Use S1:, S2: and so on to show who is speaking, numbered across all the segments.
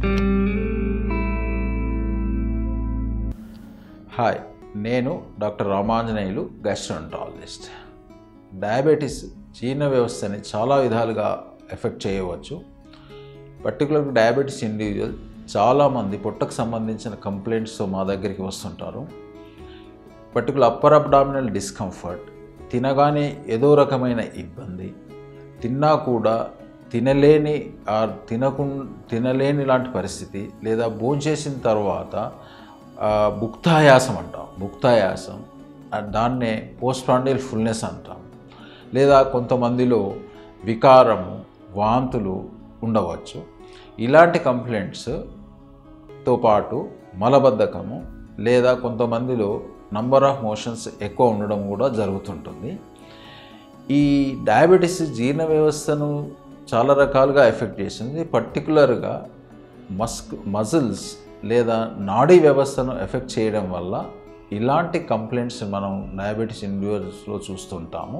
S1: hi నేను doctor Ramanjaneyulu గస్ట్రోంటాలజిస్ట్ diabetes జీర్ణ వ్యవస్థని చాలా విధాలుగా ఎఫెక్ట్ చేయవచ్చు పర్టికులర్గా డయాబెటీస్ ఇండివిజువల్ చాలామంది పొట్టకు సంబంధించిన కంప్లైంట్స్తో మా దగ్గరికి వస్తుంటారు పర్టికులర్ అప్పర్ అబ్డామినల్ డిస్కంఫర్ట్ తినగానే ఏదో రకమైన ఇబ్బంది తిన్నా కూడా తినలేని ఆ తినకు తినలేని లాంటి పరిస్థితి లేదా భోంచేసిన తర్వాత ఆ, భుక్తాయాసం అంటాం భుక్తాయాసం ఆ, దాన్నే పోస్ట్ ప్రాండియల్ ఫుల్నెస్ అంటాం లేదా కొంతమందిలో వికారము వాంతులు ఉండవచ్చు ఇలాంటి కంప్లైంట్స్తో పాటు మలబద్ధకము లేదా కొంతమందిలో నంబర్ ఆఫ్ మోషన్స్ ఎక్కువ ఉండడం కూడా జరుగుతుంటుంది ఈ డయాబెటీస్ జీర్ణ వ్యవస్థను చాలా రకాలుగా ఎఫెక్ట్ చేస్తుంది పర్టికులర్గా మస్క్ మజిల్స్ లేదా నాడీ వ్యవస్థను ఎఫెక్ట్ చేయడం వల్ల ఇలాంటి కంప్లైంట్స్ మనం డయాబెటీస్ ఇండివిజువల్స్లో చూస్తుంటాము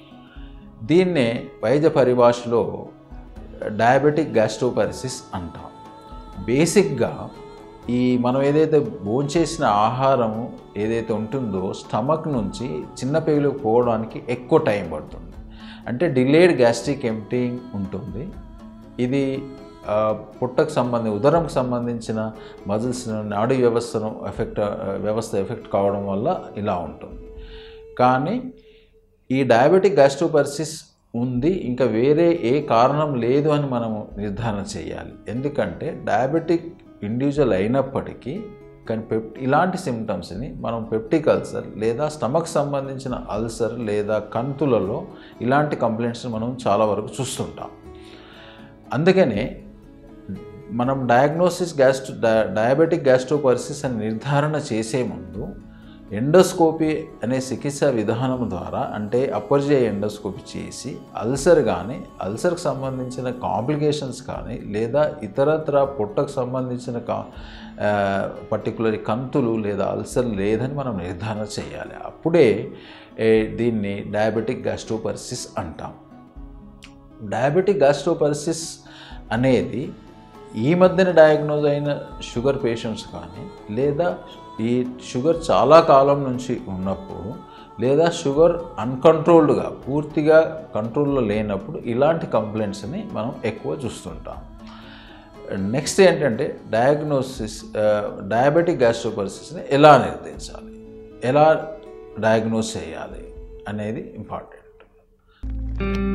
S1: దీన్నే వైద్య పరిభాషలో డయాబెటిక్ గ్యాస్ట్రోపారిసిస్ అంటాం బేసిక్గా ఈ మనం ఏదైతే భోంచేసిన ఆహారము ఏదైతే ఉంటుందో స్టమక్ నుంచి చిన్న పేగులకు పోవడానికి ఎక్కువ టైం పడుతుంది అంటే డిలేడ్ గ్యాస్ట్రిక్ ఎంప్టింగ్ ఉంటుంది ఇది ఆ, పొట్టకు సంబంధించి ఉదరంకు సంబంధించిన మజిల్స్ నాడీ వ్యవస్థను ఎఫెక్ట్ వ్యవస్థ ఎఫెక్ట్ కావడం వల్ల ఇలా ఉంటుంది కానీ ఈ డయాబెటిక్ గ్యాస్ట్రోపరిసిస్ ఉంది ఇంకా వేరే ఏ కారణం లేదు అని మనము నిర్ధారణ చేయాలి ఎందుకంటే డయాబెటిక్ ఇండివిజువల్ అయినప్పటికీ కానీ పెప్ ఇలాంటి సిమ్టమ్స్ని మనం పెప్టిక్ అల్సర్ లేదా స్టమక్ సంబంధించిన అల్సర్ లేదా కంతులలో ఇలాంటి కంప్లైంట్స్ మనం చాలా వరకు చూస్తుంటాం అందుకనే మనం డయాగ్నోసిస్ గ్యాస్ట్రో డయాబెటిక్ గ్యాస్ట్రోపరిసిస్ అని నిర్ధారణ చేసే ముందు ఎండోస్కోపీ అనే చికిత్సా విధానం ద్వారా అంటే అప్పర్జే ఎండోస్కోపీ చేసి అల్సర్ కానీ అల్సర్కి సంబంధించిన కాంప్లికేషన్స్ కానీ లేదా ఇతరత్ర పొట్టకు సంబంధించిన కా పర్టికులర్ కంతులు లేదా అల్సర్ లేదని మనం నిర్ధారణ చేయాలి అప్పుడే ఏ, దీన్ని డయాబెటిక్ గ్యాస్ట్రోపరిసిస్ అంటాం డయాబెటిక్ గ్యాస్ట్రోపరిసిస్ అనేది ఈ మధ్యన డయాగ్నోజ్ అయిన షుగర్ పేషెంట్స్ కానీ లేదా ఈ షుగర్ చాలా కాలం నుంచి ఉన్నప్పుడు లేదా షుగర్ అన్కంట్రోల్డ్గా పూర్తిగా కంట్రోల్లో లేనప్పుడు ఇలాంటి కంప్లైంట్స్ని మనం ఎక్కువ చూస్తుంటాం నెక్స్ట్ ఏంటంటే డయాగ్నోసిస్ డయాబెటిక్ గ్యాస్ట్రోపరిసిస్ని ఎలా నిర్ధారించాలి ఎలా డయాగ్నోస్ చేయాలి అనేది ఇంపార్టెంట్